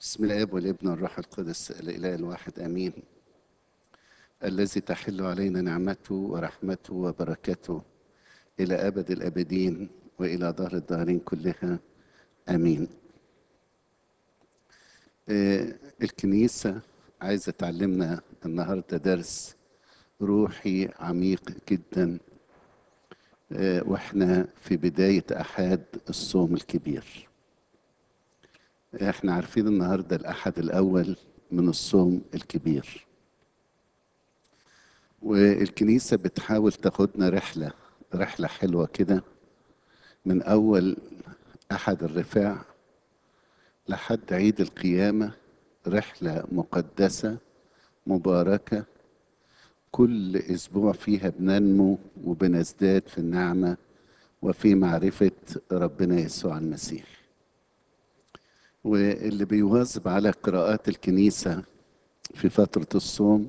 بسم الاب والابن والروح القدس الاله الواحد امين الذي تحل علينا نعمته ورحمته وبركته الى ابد الابدين والى دار الدارين كلها امين آه، الكنيسه عايزه تعلمنا النهارده درس روحي عميق جدا آه، واحنا في بدايه احاد الصوم الكبير احنا عارفين النهارده الاحد الاول من الصوم الكبير والكنيسه بتحاول تاخدنا رحله رحله حلوه كده من اول احد الرفاع لحد عيد القيامه رحله مقدسه مباركه كل اسبوع فيها بننمو وبنزداد في النعمه وفي معرفه ربنا يسوع المسيح واللي بيواظب على قراءات الكنيسة في فترة الصوم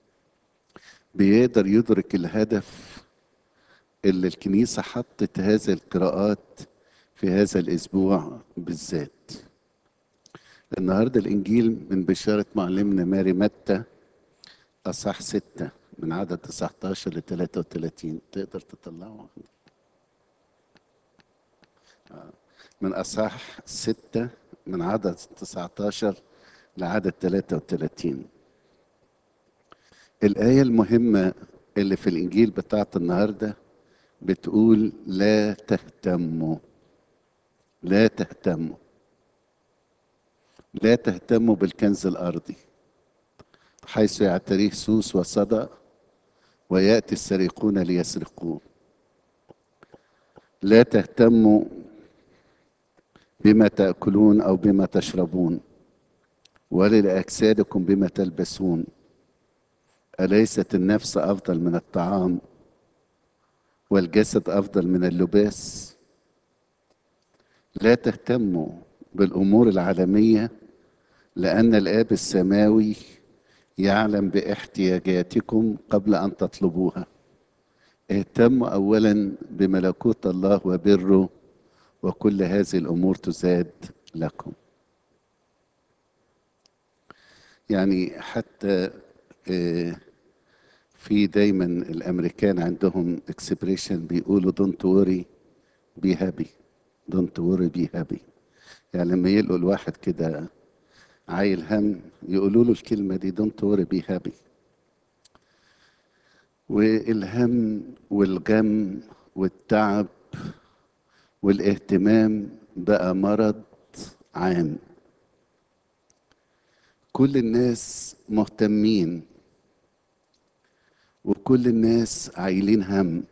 بيقدر يدرك الهدف اللي الكنيسة حطت هذه القراءات في هذا الأسبوع بالذات النهاردة الإنجيل من بشارة معلمنا ماري متى أصح ستة من عدد 19 ل 33 تقدر تطلعه من أصح ستة من عدد 19 لعدد 33 الآية المهمة اللي في الإنجيل بتاعت النهاردة بتقول لا تهتموا لا تهتموا لا تهتموا بالكنز الأرضي حيث يعتريه سوس وصدى ويأتي السرقون ليسرقوه لا تهتموا بما تأكلون أو بما تشربون وللأجسادكم بما تلبسون أليست النفس أفضل من الطعام والجسد أفضل من اللباس لا تهتموا بالأمور العالمية لأن الآب السماوي يعلم باحتياجاتكم قبل أن تطلبوها اهتموا أولا بملكوت الله وبره وكل هذه الامور تزاد لكم يعني حتى في دايما الامريكان عندهم اكسبريشن بيقولوا دونت وري بي هابي دونت وري بي هابي يعني لما يلقوا الواحد كده عايل هم يقولوا له الكلمه دي دونت وري بي هابي والهم والغم والتعب والاهتمام بقى مرض عام كل الناس مهتمين وكل الناس عايلين هم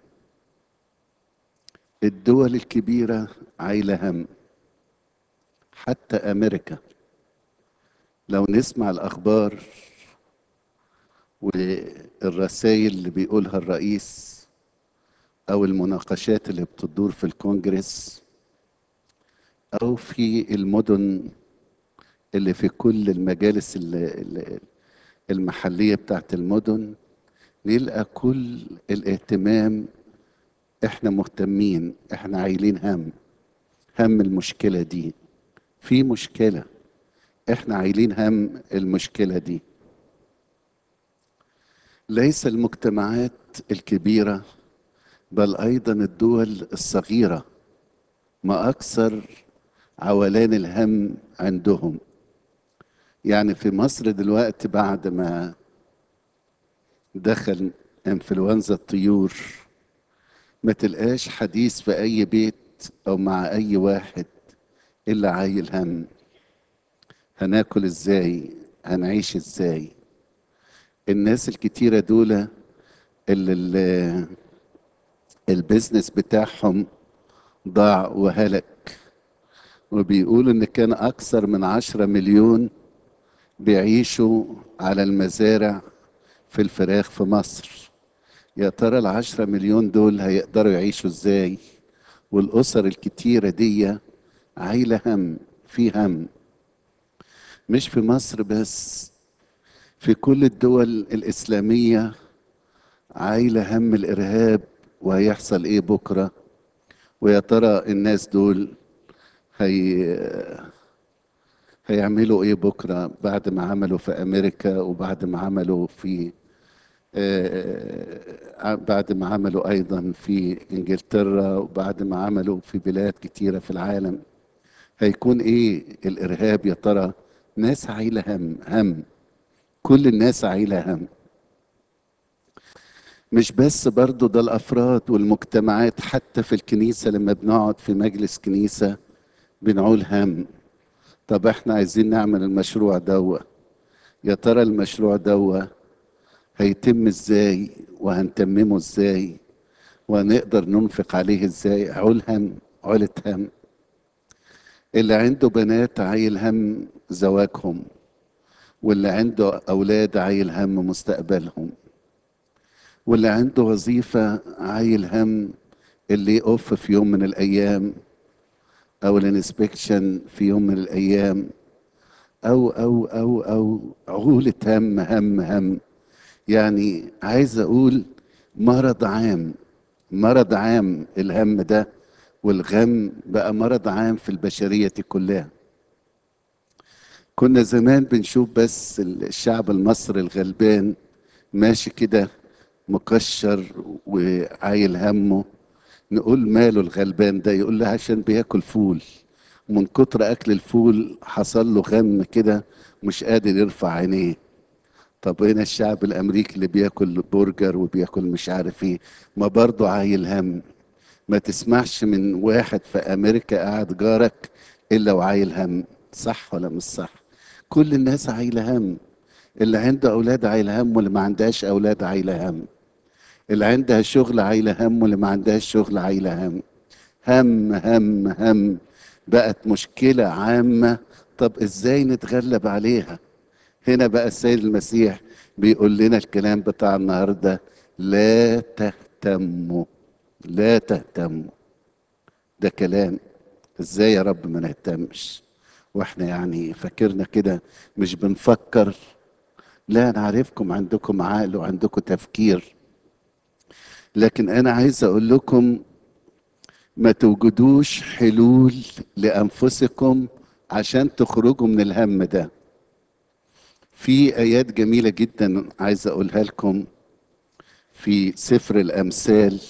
الدول الكبيرة عايلة هم حتى أمريكا لو نسمع الأخبار والرسائل اللي بيقولها الرئيس او المناقشات اللي بتدور في الكونجرس او في المدن اللي في كل المجالس المحليه بتاعت المدن نلقى كل الاهتمام احنا مهتمين احنا عايلين هم هم المشكله دي في مشكله احنا عايلين هم المشكله دي ليس المجتمعات الكبيره بل ايضا الدول الصغيره ما اكثر عولان الهم عندهم يعني في مصر دلوقتي بعد ما دخل انفلونزا الطيور ما تلقاش حديث في اي بيت او مع اي واحد الا عايل هم هناكل ازاي هنعيش ازاي الناس الكتيره دول اللي, اللي البيزنس بتاعهم ضاع وهلك وبيقولوا ان كان اكثر من عشرة مليون بيعيشوا على المزارع في الفراخ في مصر يا ترى العشرة مليون دول هيقدروا يعيشوا ازاي والاسر الكتيرة دي عايلة هم في هم مش في مصر بس في كل الدول الإسلامية عايلة هم الإرهاب وهيحصل ايه بكره ويا ترى الناس دول هي هيعملوا ايه بكره بعد ما عملوا في امريكا وبعد ما عملوا في آه، بعد ما عملوا ايضا في انجلترا وبعد ما عملوا في بلاد كتيره في العالم هيكون ايه الارهاب يا ترى ناس عايله هم هم كل الناس عايله هم مش بس برضو ده الافراد والمجتمعات حتى في الكنيسه لما بنقعد في مجلس كنيسه بنعول هم طب احنا عايزين نعمل المشروع دوا يا ترى المشروع دوا هيتم ازاي وهنتممه ازاي وهنقدر ننفق عليه ازاي عول هم عولة هم اللي عنده بنات عايل هم زواجهم واللي عنده اولاد عايل هم مستقبلهم واللي عنده وظيفة عايل هم اللي يقف في يوم من الأيام أو الانسبكشن في يوم من الأيام أو أو أو أو عولة هم هم هم يعني عايز أقول مرض عام مرض عام الهم ده والغم بقى مرض عام في البشرية كلها كنا زمان بنشوف بس الشعب المصري الغلبان ماشي كده مكشر وعايل همه نقول ماله الغلبان ده يقول له عشان بياكل فول من كتر اكل الفول حصل له غم كده مش قادر يرفع عينيه طب هنا الشعب الامريكي اللي بياكل برجر وبياكل مش عارف ايه ما برضه عايل هم ما تسمعش من واحد في امريكا قاعد جارك الا وعايل هم صح ولا مش صح كل الناس عايله هم اللي عنده اولاد عايله هم واللي ما عندهاش اولاد عايله هم اللي عندها شغل عايله هم واللي ما عندهاش شغل عايله هم هم هم هم بقت مشكله عامه طب ازاي نتغلب عليها هنا بقى السيد المسيح بيقول لنا الكلام بتاع النهارده لا تهتموا لا تهتموا ده كلام ازاي يا رب ما نهتمش واحنا يعني فاكرنا كده مش بنفكر لا انا عارفكم عندكم عقل وعندكم تفكير لكن انا عايز اقول لكم ما توجدوش حلول لانفسكم عشان تخرجوا من الهم ده في ايات جميله جدا عايز اقولها لكم في سفر الامثال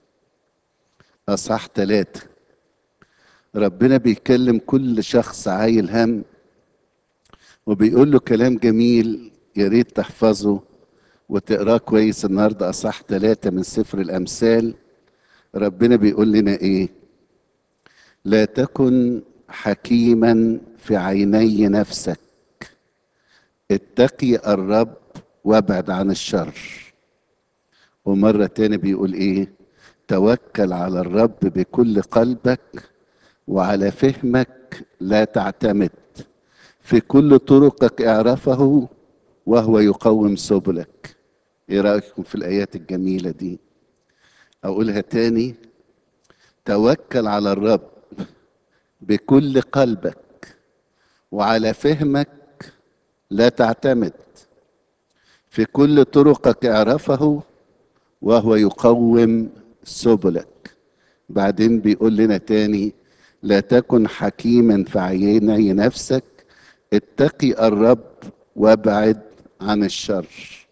اصح ثلاثة ربنا بيكلم كل شخص عايل هم وبيقول له كلام جميل يا ريت تحفظه وتقراه كويس النهارده اصح ثلاثة من سفر الامثال ربنا بيقول لنا ايه لا تكن حكيما في عيني نفسك اتقي الرب وابعد عن الشر ومرة تاني بيقول ايه توكل على الرب بكل قلبك وعلى فهمك لا تعتمد في كل طرقك اعرفه وهو يقوم سبلك ايه رايكم في الايات الجميله دي اقولها تاني توكل على الرب بكل قلبك وعلى فهمك لا تعتمد في كل طرقك اعرفه وهو يقوم سبلك بعدين بيقول لنا تاني لا تكن حكيما في عيني نفسك اتقي الرب وابعد عن الشر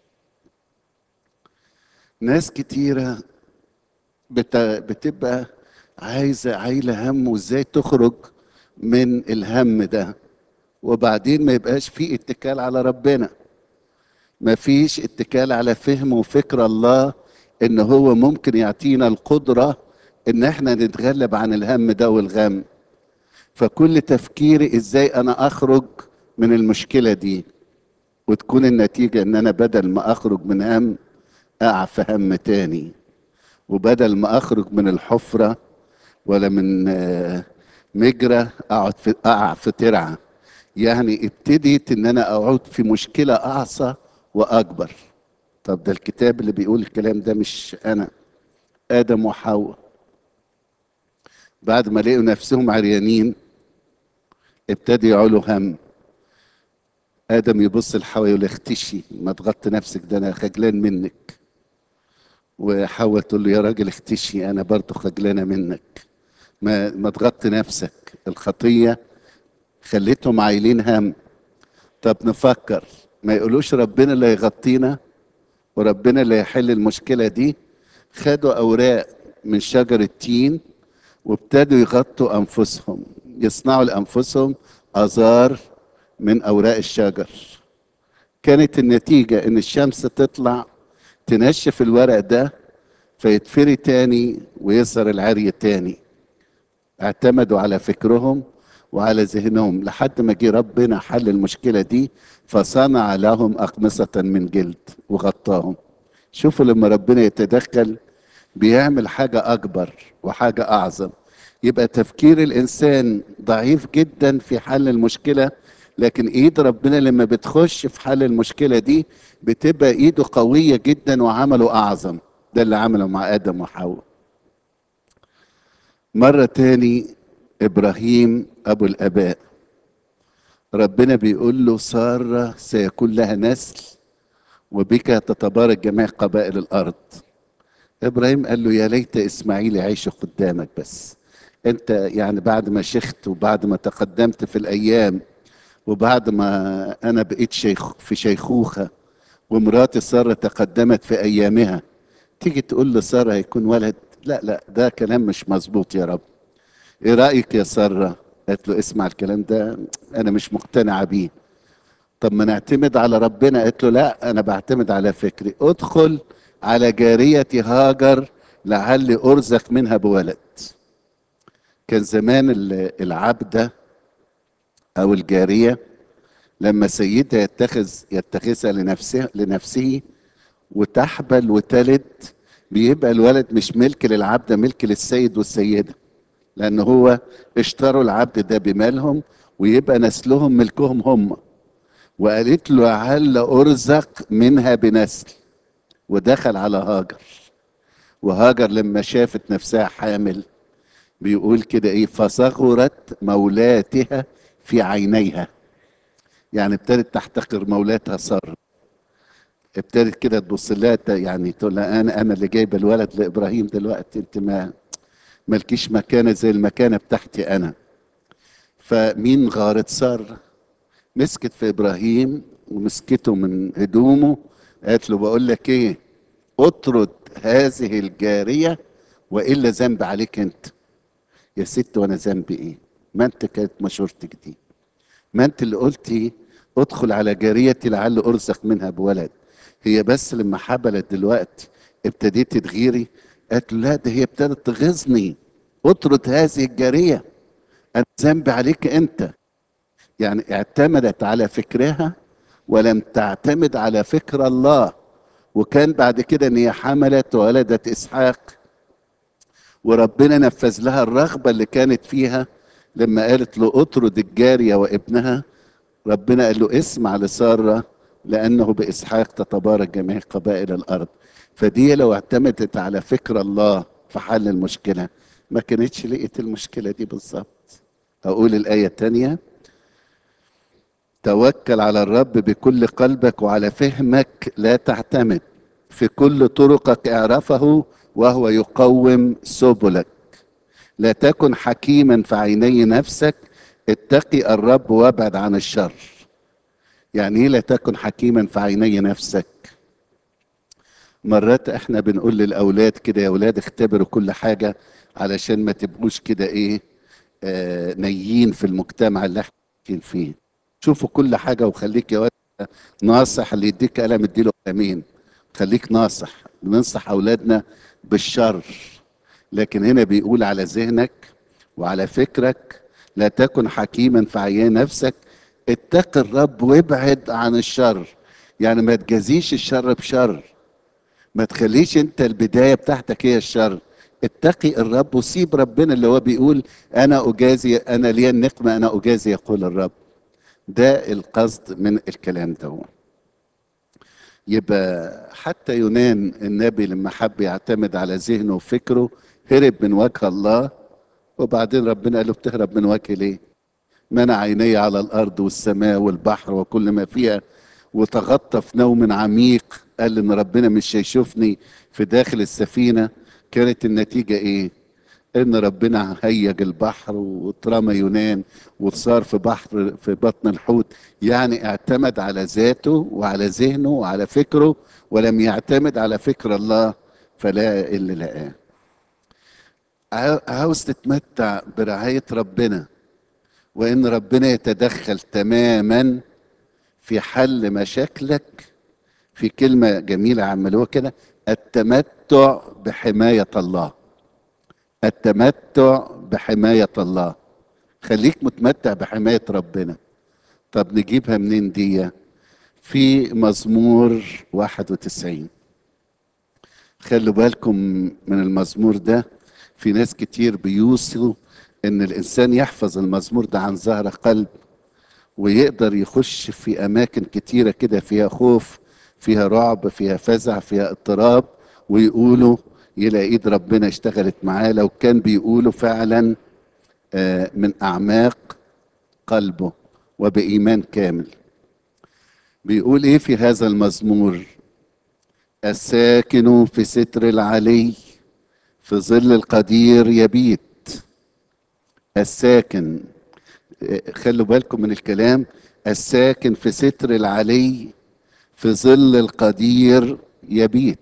ناس كتيرة بت... بتبقى عايزة عايلة هم وازاي تخرج من الهم ده وبعدين ما يبقاش في اتكال على ربنا ما فيش اتكال على فهم وفكر الله ان هو ممكن يعطينا القدرة ان احنا نتغلب عن الهم ده والغم فكل تفكيري ازاي انا اخرج من المشكلة دي وتكون النتيجة ان انا بدل ما اخرج من هم اقع في هم تاني وبدل ما اخرج من الحفرة ولا من آه، مجرى اقعد في اقع في ترعة يعني ابتديت ان انا اقعد في مشكلة اعصى واكبر طب ده الكتاب اللي بيقول الكلام ده مش انا ادم وحواء بعد ما لقوا نفسهم عريانين ابتدوا يعولوا هم ادم يبص لحواء يقول اختشي ما تغطي نفسك ده انا خجلان منك وحواء تقول له يا راجل اختشي انا برضه خجلانه منك ما ما تغطي نفسك الخطيه خليتهم عايلين هم طب نفكر ما يقولوش ربنا اللي يغطينا وربنا اللي يحل المشكلة دي خدوا أوراق من شجر التين وابتدوا يغطوا أنفسهم يصنعوا لأنفسهم أزار من أوراق الشجر كانت النتيجة إن الشمس تطلع تنشف الورق ده فيتفري تاني ويظهر العري تاني اعتمدوا على فكرهم وعلى ذهنهم لحد ما جه ربنا حل المشكلة دي فصنع لهم أقمصة من جلد وغطاهم شوفوا لما ربنا يتدخل بيعمل حاجة أكبر وحاجة أعظم يبقى تفكير الإنسان ضعيف جدا في حل المشكلة لكن إيد ربنا لما بتخش في حل المشكلة دي بتبقى إيده قوية جدا وعمله أعظم ده اللي عمله مع آدم وحواء مرة تاني إبراهيم أبو الآباء ربنا بيقول له سارة سيكون لها نسل وبك تتبارك جميع قبائل الأرض إبراهيم قال له يا ليت إسماعيل يعيش قدامك بس أنت يعني بعد ما شخت وبعد ما تقدمت في الأيام وبعد ما أنا بقيت شيخ في شيخوخة ومراتي سارة تقدمت في أيامها تيجي تقول لسارة هيكون ولد لا لا ده كلام مش مظبوط يا رب ايه رايك يا ساره قالت له اسمع الكلام ده انا مش مقتنعه بيه طب ما نعتمد على ربنا قالت له لا انا بعتمد على فكري ادخل على جاريه هاجر لعلي ارزق منها بولد كان زمان العبده او الجاريه لما سيدها يتخذ يتخذها لنفسه لنفسه وتحبل وتلد بيبقى الولد مش ملك للعبده ملك للسيد والسيده لان هو اشتروا العبد ده بمالهم ويبقى نسلهم ملكهم هم وقالت له لعل ارزق منها بنسل ودخل على هاجر وهاجر لما شافت نفسها حامل بيقول كده ايه فصغرت مولاتها في عينيها يعني ابتدت تحتقر مولاتها ساره ابتدت كده تبص لها يعني تقول لها انا انا اللي جايبه الولد لابراهيم دلوقتي انت ما ملكيش مكانه زي المكانه بتاعتي انا فمين غارت ساره مسكت في ابراهيم ومسكته من هدومه قالت له بقول لك ايه اطرد هذه الجاريه والا ذنب عليك انت يا ست وانا ذنبي ايه ما انت كانت مشورتك دي ما انت اللي قلتي ادخل على جاريتي لعل ارزق منها بولد هي بس لما حبلت دلوقتي ابتديت تغيري قالت لا ده هي ابتدت تغيظني اطرد هذه الجاريه انا ذنبي عليك انت يعني اعتمدت على فكرها ولم تعتمد على فكر الله وكان بعد كده ان هي حملت وولدت اسحاق وربنا نفذ لها الرغبه اللي كانت فيها لما قالت له اطرد الجاريه وابنها ربنا قال له اسمع لساره لانه باسحاق تتبارك جميع قبائل الارض فدي لو اعتمدت على فكر الله في حل المشكله ما كانتش لقيت المشكله دي بالظبط اقول الايه الثانيه توكل على الرب بكل قلبك وعلى فهمك لا تعتمد في كل طرقك اعرفه وهو يقوم سبلك لا تكن حكيما في عيني نفسك اتقي الرب وابعد عن الشر يعني ايه لا تكن حكيما في عيني نفسك مرات احنا بنقول للاولاد كده يا اولاد اختبروا كل حاجه علشان ما تبقوش كده ايه آه نيين في المجتمع اللي احنا عايشين فيه شوفوا كل حاجه وخليك يا ولد ناصح اللي يديك قلم اديله قلمين خليك ناصح بننصح اولادنا بالشر لكن هنا بيقول على ذهنك وعلى فكرك لا تكن حكيما في عيان نفسك اتق الرب وابعد عن الشر يعني ما تجازيش الشر بشر ما تخليش انت البدايه بتاعتك هي الشر اتقي الرب وسيب ربنا اللي هو بيقول انا اجازي انا لي النقمه انا اجازي يقول الرب ده القصد من الكلام ده يبقى حتى يونان النبي لما حب يعتمد على ذهنه وفكره هرب من وجه الله وبعدين ربنا قال له بتهرب من وجهي ليه؟ منع عيني على الارض والسماء والبحر وكل ما فيها وتغطى في نوم عميق قال ان ربنا مش هيشوفني في داخل السفينه كانت النتيجه ايه؟ ان ربنا هيج البحر واترمى يونان وصار في بحر في بطن الحوت يعني اعتمد على ذاته وعلى ذهنه وعلى فكره ولم يعتمد على فكر الله فلا اللي لقاه عاو- عاوز تتمتع برعاية ربنا وان ربنا يتدخل تماما في حل مشاكلك في كلمة جميلة عملوها كده التمتع بحماية الله التمتع بحماية الله خليك متمتع بحماية ربنا طب نجيبها منين دي في مزمور 91 خلوا بالكم من المزمور ده في ناس كتير بيوصوا ان الانسان يحفظ المزمور ده عن ظهر قلب ويقدر يخش في اماكن كتيره كده فيها خوف فيها رعب فيها فزع فيها اضطراب ويقولوا يلاقي ايد ربنا اشتغلت معاه لو كان بيقولوا فعلا آه، من اعماق قلبه وبايمان كامل بيقول ايه في هذا المزمور الساكن في ستر العلي في ظل القدير يبيت الساكن آه، خلوا بالكم من الكلام الساكن في ستر العلي في ظل القدير يبيت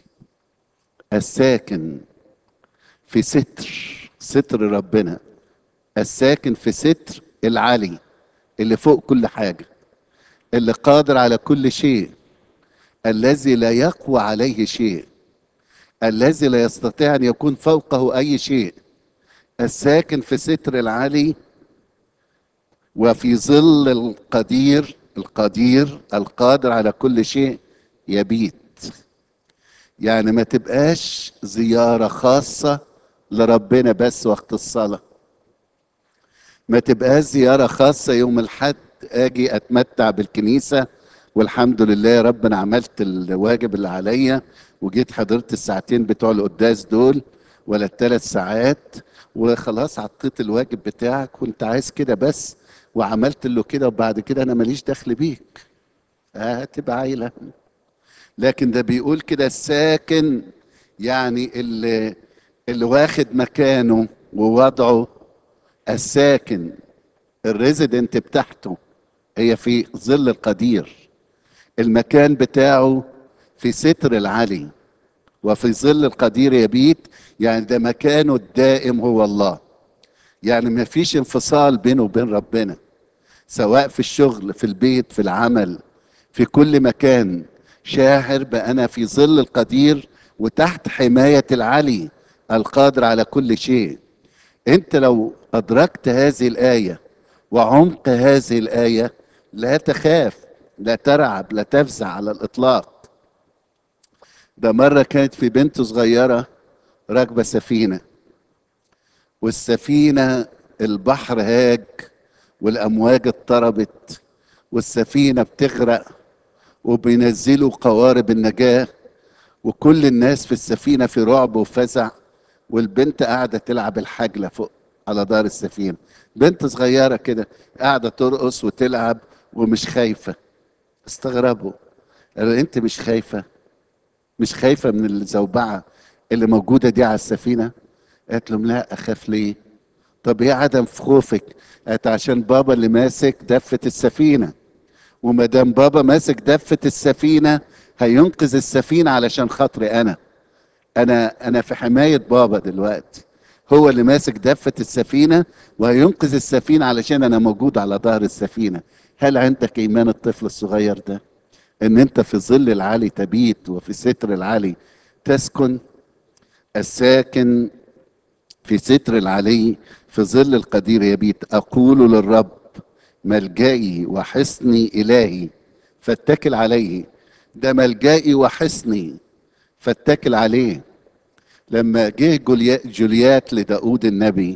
الساكن في ستر ستر ربنا الساكن في ستر العلي اللي فوق كل حاجه اللي قادر على كل شيء الذي لا يقوى عليه شيء الذي لا يستطيع ان يكون فوقه اي شيء الساكن في ستر العلي وفي ظل القدير القدير القادر على كل شيء يبيت يعني ما تبقاش زيارة خاصة لربنا بس وقت الصلاة ما تبقاش زيارة خاصة يوم الحد اجي اتمتع بالكنيسة والحمد لله يا رب انا عملت الواجب اللي عليا وجيت حضرت الساعتين بتوع القداس دول ولا الثلاث ساعات وخلاص عطيت الواجب بتاعك وانت عايز كده بس وعملت له كده وبعد كده انا ماليش دخل بيك هتبقى عيلة لكن ده بيقول كده الساكن يعني اللي اللي واخد مكانه ووضعه الساكن الريزيدنت بتاعته هي في ظل القدير المكان بتاعه في ستر العلي وفي ظل القدير يبيت يعني ده مكانه الدائم هو الله يعني ما فيش انفصال بينه وبين ربنا سواء في الشغل في البيت في العمل في كل مكان شاعر بأنا في ظل القدير وتحت حماية العلي القادر على كل شيء انت لو أدركت هذه الآية وعمق هذه الآية لا تخاف لا ترعب لا تفزع على الإطلاق ده مرة كانت في بنت صغيرة راكبة سفينة والسفينة البحر هاج والأمواج اضطربت والسفينة بتغرق وبينزلوا قوارب النجاة وكل الناس في السفينة في رعب وفزع والبنت قاعدة تلعب الحجلة فوق على دار السفينة بنت صغيرة كده قاعدة ترقص وتلعب ومش خايفة استغربوا قالوا انت مش خايفة مش خايفة من الزوبعة اللي موجودة دي على السفينة قالت لهم لا أخاف ليه طب ايه عدم في خوفك قالت عشان بابا اللي ماسك دفة السفينة وما دام بابا ماسك دفة السفينة هينقذ السفينة علشان خاطري أنا أنا أنا في حماية بابا دلوقتي هو اللي ماسك دفة السفينة وهينقذ السفينة علشان أنا موجود على ظهر السفينة هل عندك إيمان الطفل الصغير ده إن أنت في ظل العلي تبيت وفي ستر العلي تسكن الساكن في ستر العلي في ظل القدير يبيت أقول للرب ملجئي وحصني إلهي فاتكل عليه ده ملجئي وحصني فاتكل عليه لما جه جوليا- جوليات لداود النبي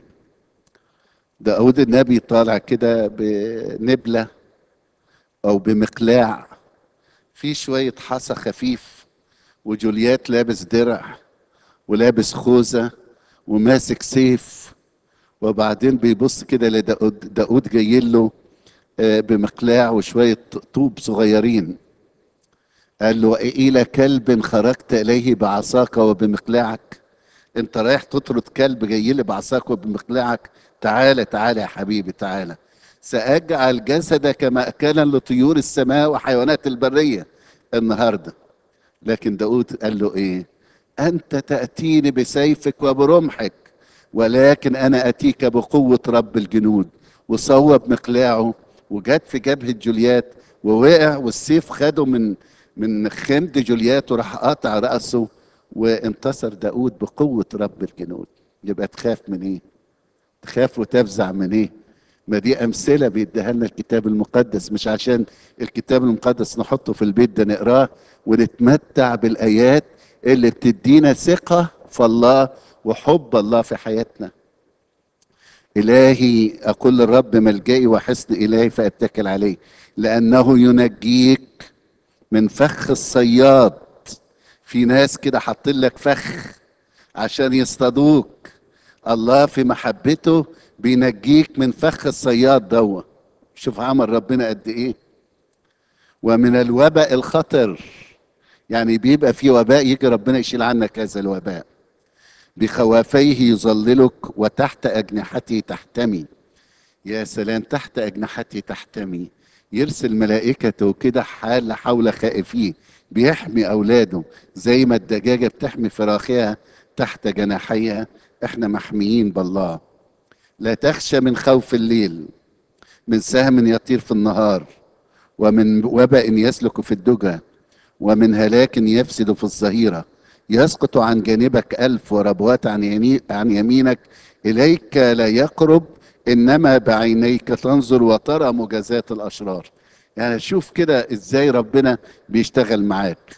داود النبي طالع كده بنبلة أو بمقلاع في شوية حصى خفيف وجوليات لابس درع ولابس خوذة وماسك سيف وبعدين بيبص كده لداود داود جاي له آه، بمقلاع وشوية طوب صغيرين قال له إلى كلب خرجت إليه بعصاك وبمقلاعك انت رايح تطرد كلب جاي لي بعصاك وبمقلعك تعالى تعالى يا حبيبي تعالى ساجعل جسدك ماكلا لطيور السماء وحيوانات البريه النهارده لكن داود قال له ايه انت تاتيني بسيفك وبرمحك ولكن انا اتيك بقوه رب الجنود وصوب مقلاعه وجت في جبهه جوليات ووقع والسيف خده من من خند جوليات وراح قاطع راسه وانتصر داود بقوه رب الجنود يبقى تخاف من ايه تخاف وتفزع من ايه ما دي امثله بيديها لنا الكتاب المقدس مش عشان الكتاب المقدس نحطه في البيت ده نقراه ونتمتع بالايات اللي بتدينا ثقه في الله وحب الله في حياتنا الهي اقول للرب ملجئي وحصن الهي فاتكل عليه لانه ينجيك من فخ الصياد في ناس كده حاطين لك فخ عشان يصطادوك الله في محبته بينجيك من فخ الصياد دوا شوف عمل ربنا قد ايه ومن الوباء الخطر يعني بيبقى في وباء يجي ربنا يشيل عنك هذا الوباء بخوافيه يظللك وتحت أجنحته تحتمي يا سلام تحت أجنحته تحتمي يرسل ملائكته كده حال حول خائفيه بيحمي أولاده زي ما الدجاجة بتحمي فراخها تحت جناحيها احنا محميين بالله لا تخشى من خوف الليل من سهم يطير في النهار ومن وباء يسلك في الدجى ومن هلاك يفسد في الظهيره يسقط عن جانبك ألف وربوات عن, يمين عن يمينك إليك لا يقرب إنما بعينيك تنظر وترى مجازات الأشرار يعني شوف كده إزاي ربنا بيشتغل معاك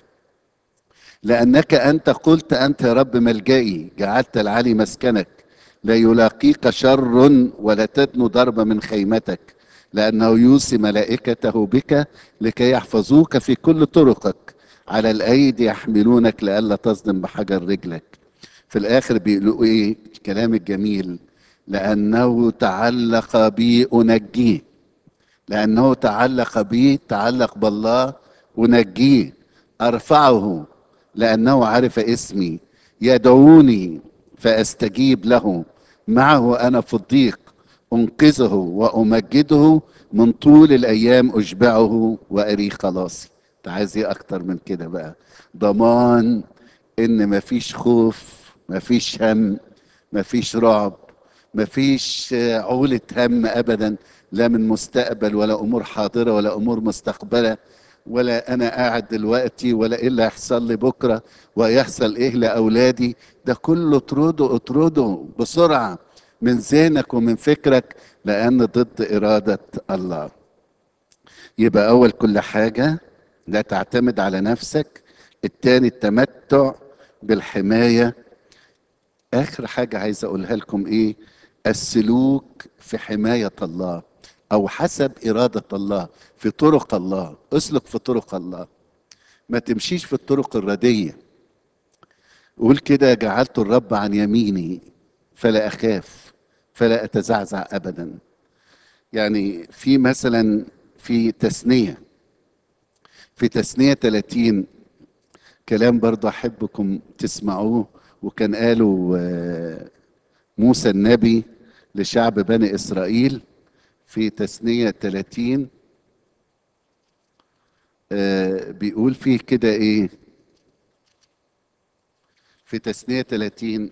لأنك أنت قلت أنت يا رب ملجئي جعلت العلي مسكنك لا يلاقيك شر ولا تدنو ضربة من خيمتك لأنه يوصي ملائكته بك لكي يحفظوك في كل طرقك على الايدي يحملونك لئلا تصدم بحجر رجلك في الاخر بيقولوا ايه الكلام الجميل لانه تعلق بي انجيه لانه تعلق بي تعلق بالله انجيه ارفعه لانه عرف اسمي يدعوني فاستجيب له معه انا في الضيق انقذه وامجده من طول الايام اشبعه واري خلاصي انت عايز ايه اكتر من كده بقى ضمان ان مفيش خوف مفيش هم مفيش رعب مفيش عولة هم ابدا لا من مستقبل ولا امور حاضرة ولا امور مستقبلة ولا انا قاعد دلوقتي ولا ايه اللي هيحصل لي بكرة ويحصل ايه لاولادي ده كله اطرده اطرده بسرعة من ذهنك ومن فكرك لان ضد ارادة الله يبقى اول كل حاجة لا تعتمد على نفسك التاني التمتع بالحماية آخر حاجة عايز أقولها لكم إيه السلوك في حماية الله أو حسب إرادة الله في طرق الله اسلك في طرق الله ما تمشيش في الطرق الردية قول كده جعلت الرب عن يميني فلا أخاف فلا أتزعزع أبدا يعني في مثلا في تثنيه في تثنية 30 كلام برضه أحبكم تسمعوه وكان قاله موسى النبي لشعب بني إسرائيل في تثنية 30 بيقول فيه كده إيه في تثنية 30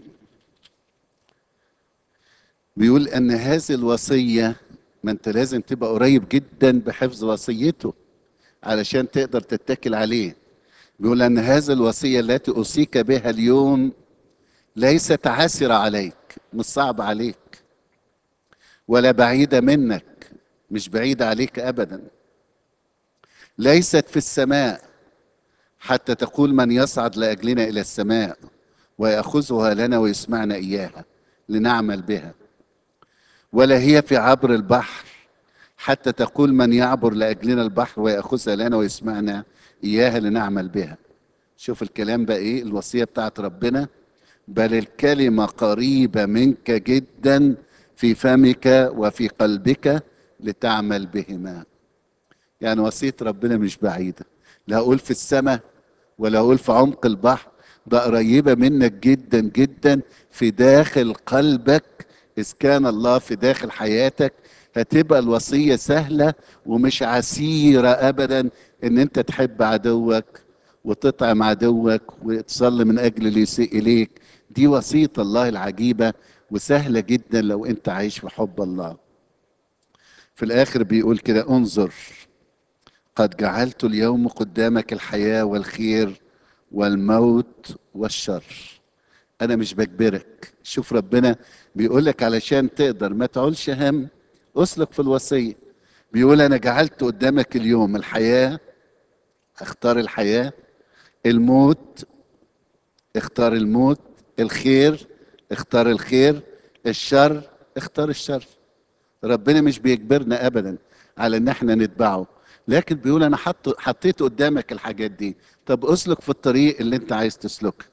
بيقول أن هذه الوصية ما أنت لازم تبقى قريب جدا بحفظ وصيته علشان تقدر تتكل عليه بيقول ان هذه الوصيه التي اوصيك بها اليوم ليست عسره عليك مش صعب عليك ولا بعيده منك مش بعيده عليك ابدا ليست في السماء حتى تقول من يصعد لاجلنا الى السماء وياخذها لنا ويسمعنا اياها لنعمل بها ولا هي في عبر البحر حتى تقول من يعبر لاجلنا البحر وياخذها لنا ويسمعنا اياها لنعمل بها شوف الكلام بقى ايه الوصيه بتاعت ربنا بل الكلمه قريبه منك جدا في فمك وفي قلبك لتعمل بهما يعني وصيه ربنا مش بعيده لا اقول في السماء ولا اقول في عمق البحر ده قريبة منك جدا جدا في داخل قلبك إذ كان الله في داخل حياتك هتبقى الوصية سهلة ومش عسيرة أبدا إن أنت تحب عدوك وتطعم عدوك وتصلي من أجل اللي يسيء إليك دي وصية الله العجيبة وسهلة جدا لو أنت عايش في حب الله في الآخر بيقول كده انظر قد جعلت اليوم قدامك الحياة والخير والموت والشر أنا مش بجبرك شوف ربنا بيقول لك علشان تقدر ما تعولش هم اسلك في الوصية بيقول أنا جعلت قدامك اليوم الحياة اختار الحياة الموت اختار الموت الخير اختار الخير الشر اختار الشر ربنا مش بيجبرنا ابدا على ان احنا نتبعه لكن بيقول انا حط حطيت قدامك الحاجات دي طب اسلك في الطريق اللي انت عايز تسلكه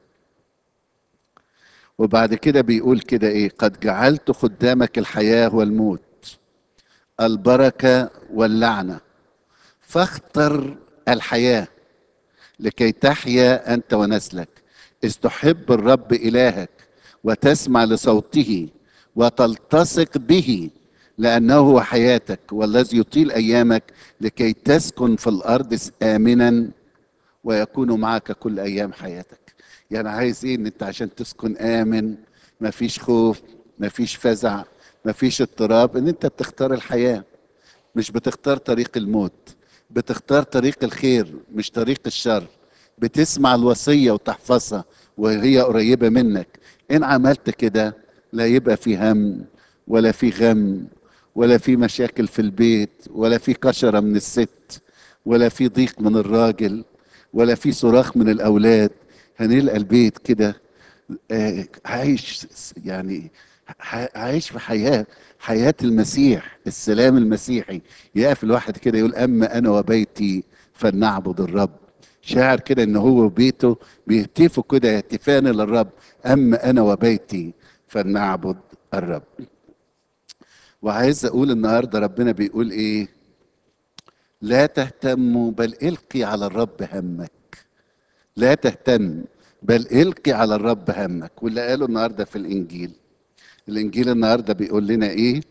وبعد كده بيقول كده ايه قد جعلت قدامك الحياة والموت البركة واللعنة فاختر الحياة لكي تحيا أنت ونسلك إذ تحب الرب إلهك وتسمع لصوته وتلتصق به لأنه هو حياتك والذي يطيل أيامك لكي تسكن في الأرض آمنا ويكون معك كل أيام حياتك يعني عايز إيه إن أنت عشان تسكن آمن مفيش خوف مفيش فزع مفيش اضطراب إن أنت بتختار الحياة مش بتختار طريق الموت بتختار طريق الخير مش طريق الشر بتسمع الوصية وتحفظها وهي قريبة منك إن عملت كده لا يبقى في هم ولا في غم ولا في مشاكل في البيت ولا في كشرة من الست ولا في ضيق من الراجل ولا في صراخ من الأولاد هنلقى البيت كده آه، عايش يعني ح- عايش في حياة حياة المسيح السلام المسيحي يقف الواحد كده يقول أما أنا وبيتي فلنعبد الرب شاعر كده ان هو وبيته بيهتفوا كده هتفان للرب اما انا وبيتي فلنعبد الرب وعايز اقول النهارده ربنا بيقول ايه لا تهتموا بل القي على الرب همك لا تهتم بل القي على الرب همك واللي قاله النهارده في الانجيل الانجيل النهارده بيقول لنا ايه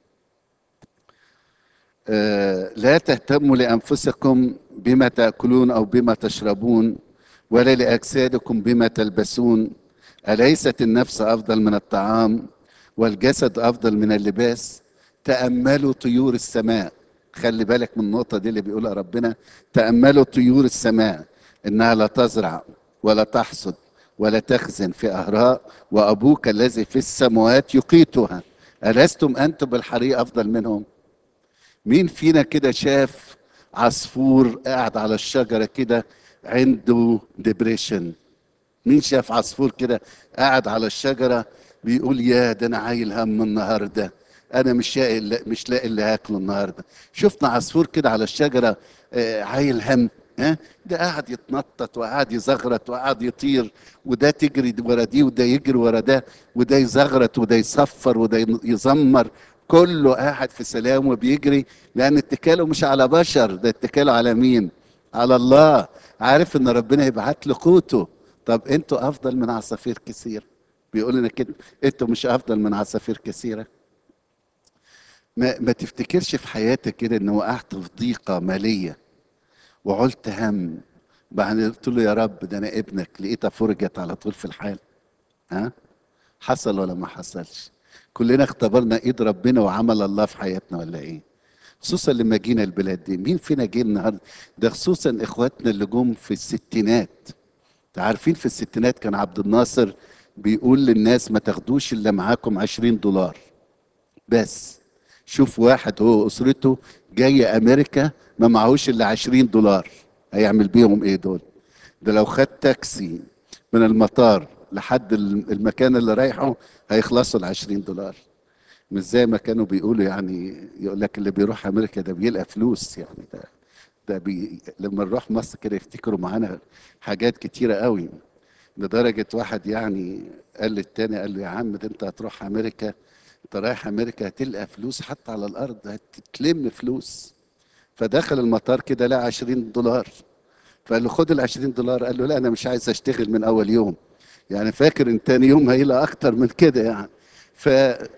آه لا تهتموا لانفسكم بما تاكلون او بما تشربون ولا لاجسادكم بما تلبسون اليست النفس افضل من الطعام والجسد افضل من اللباس تاملوا طيور السماء خلي بالك من النقطه دي اللي بيقولها ربنا تاملوا طيور السماء انها لا تزرع ولا تحصد ولا تخزن في اهراء وابوك الذي في السماوات يقيتها الستم انتم بالحري افضل منهم مين فينا كده شاف عصفور قاعد على الشجره كده عنده ديبريشن مين شاف عصفور كده قاعد على الشجره بيقول يا ده انا عايل هم النهارده انا مش لاقي مش لاقي اللي هاكله النهارده شفنا عصفور كده على الشجره آه، عايل هم ها ده قاعد يتنطط وقاعد يزغرط وقاعد يطير وده تجري ورا دي وده يجري ورا ده وده يزغرط وده يصفر وده يزمر كله قاعد في سلام وبيجري لان اتكاله مش على بشر ده اتكاله على مين على الله عارف ان ربنا يبعت له قوته طب انتوا افضل من عصافير كثير بيقول لنا كده انتوا مش افضل من عصافير كثيره ما, ما تفتكرش في حياتك كده ان وقعت في ضيقه ماليه وعلت هم بعدين قلت له يا رب ده انا ابنك لقيتها فرجت على طول في الحال ها حصل ولا ما حصلش كلنا اختبرنا ايد ربنا وعمل الله في حياتنا ولا ايه خصوصا لما جينا البلاد دي مين فينا جه النهارده ده خصوصا اخواتنا اللي جم في الستينات عارفين في الستينات كان عبد الناصر بيقول للناس ما تاخدوش الا معاكم عشرين دولار بس شوف واحد هو اسرته جاي امريكا ما معهوش الا عشرين دولار هيعمل بيهم ايه دول ده لو خد تاكسي من المطار لحد المكان اللي رايحه هيخلصوا ال 20 دولار مش زي ما كانوا بيقولوا يعني يقول لك اللي بيروح امريكا ده بيلقى فلوس يعني ده ده بي لما نروح مصر كده يفتكروا معانا حاجات كتيره قوي لدرجه واحد يعني قال للتاني قال له يا عم ده انت هتروح امريكا انت رايح امريكا هتلقى فلوس حتى على الارض هتتلم فلوس فدخل المطار كده لقى 20 دولار فقال له خد ال 20 دولار قال له لا انا مش عايز اشتغل من اول يوم يعني فاكر ان تاني يوم هيلاقي اكتر من كده يعني ف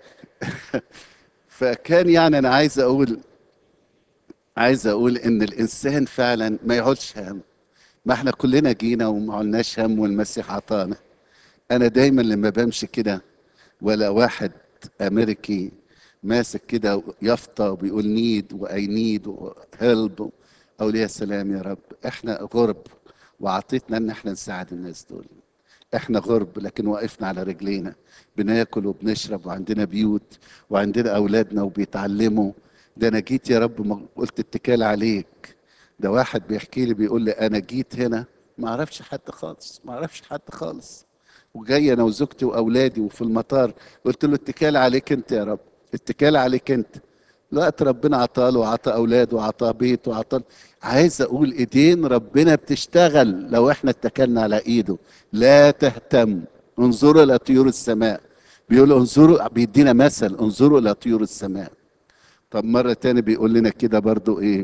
فكان يعني انا عايز اقول عايز اقول ان الانسان فعلا ما يعولش هم ما احنا كلنا جينا وما عولناش هم والمسيح عطانا انا دايما لما بمشي كده ولا واحد امريكي ماسك كده يافطه وبيقول نيد واي نيد وهيلب اقول يا سلام يا رب احنا غرب وعطيتنا ان احنا نساعد الناس دول احنا غرب لكن وقفنا على رجلينا بناكل وبنشرب وعندنا بيوت وعندنا اولادنا وبيتعلموا ده انا جيت يا رب ما قلت اتكال عليك ده واحد بيحكي لي بيقول لي انا جيت هنا ما اعرفش حد خالص ما اعرفش حد خالص وجاي انا وزوجتي واولادي وفي المطار قلت له اتكال عليك انت يا رب اتكال عليك انت الوقت ربنا عطاله وعطى اولاده وعطى بيت وعطى عايز اقول ايدين ربنا بتشتغل لو احنا اتكلنا على ايده لا تهتم انظروا الى طيور السماء بيقول انظروا بيدينا مثل انظروا الى طيور السماء طب مرة تاني بيقول لنا كده برضو ايه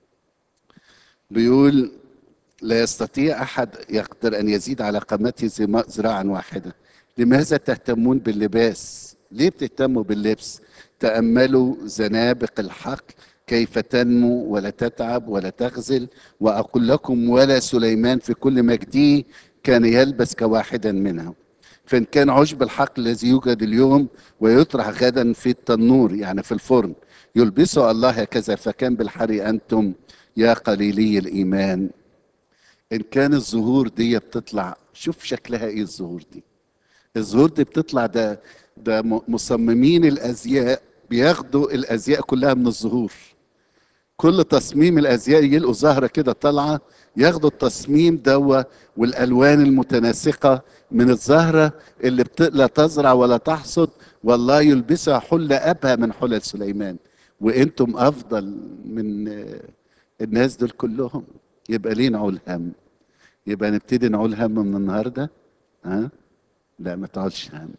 بيقول لا يستطيع احد يقدر ان يزيد على قامته ذراعا واحده لماذا تهتمون باللباس ليه بتهتموا باللبس تاملوا زنابق الحق كيف تنمو ولا تتعب ولا تغزل واقول لكم ولا سليمان في كل مجده كان يلبس كواحدا منها فان كان عشب الحق الذي يوجد اليوم ويطرح غدا في التنور يعني في الفرن يلبسه الله هكذا فكان بالحري انتم يا قليلي الايمان ان كان الزهور دي بتطلع شوف شكلها ايه الزهور دي الزهور دي بتطلع ده ده مصممين الازياء بياخدوا الازياء كلها من الزهور كل تصميم الازياء يلقوا زهره كده طالعه ياخدوا التصميم دوا والالوان المتناسقه من الزهره اللي بت... لا تزرع ولا تحصد والله يلبسها حله ابهى من حلل سليمان وانتم افضل من الناس دول كلهم يبقى ليه نعول هم يبقى نبتدي نعول هم من النهارده ها لا ما تعولش هم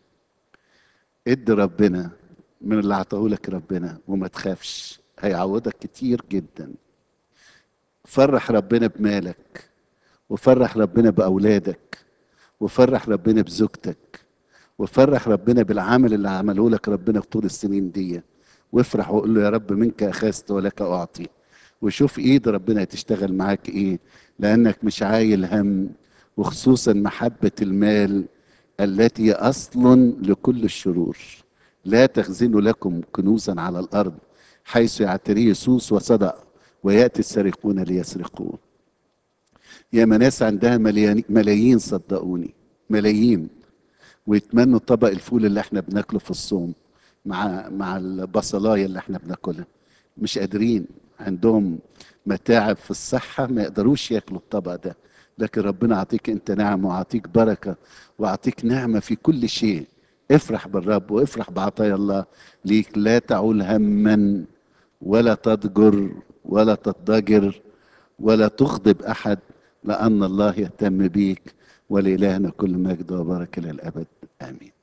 ادي ربنا من اللي عطاهولك ربنا وما تخافش هيعوضك كتير جدا فرح ربنا بمالك وفرح ربنا باولادك وفرح ربنا بزوجتك وفرح ربنا بالعمل اللي عمله لك ربنا طول السنين دي وافرح وقول له يا رب منك اخذت ولك اعطي وشوف ايد ربنا هتشتغل معاك ايه لانك مش عايل هم وخصوصا محبه المال التي هي اصل لكل الشرور لا تخزنوا لكم كنوزا على الارض حيث يعتريه سوس وصدأ وياتي السارقون ليسرقون يا ناس عندها ملايين صدقوني ملايين ويتمنوا طبق الفول اللي احنا بناكله في الصوم مع مع البصلايه اللي احنا بناكلها مش قادرين عندهم متاعب في الصحه ما يقدروش ياكلوا الطبق ده لكن ربنا يعطيك انت نعمه ويعطيك بركه ويعطيك نعمه في كل شيء افرح بالرب وافرح بعطايا الله ليك لا تعول هما ولا تضجر ولا تضجر ولا تغضب احد لان الله يهتم بيك ولإلهنا كل مجد وبركه للابد امين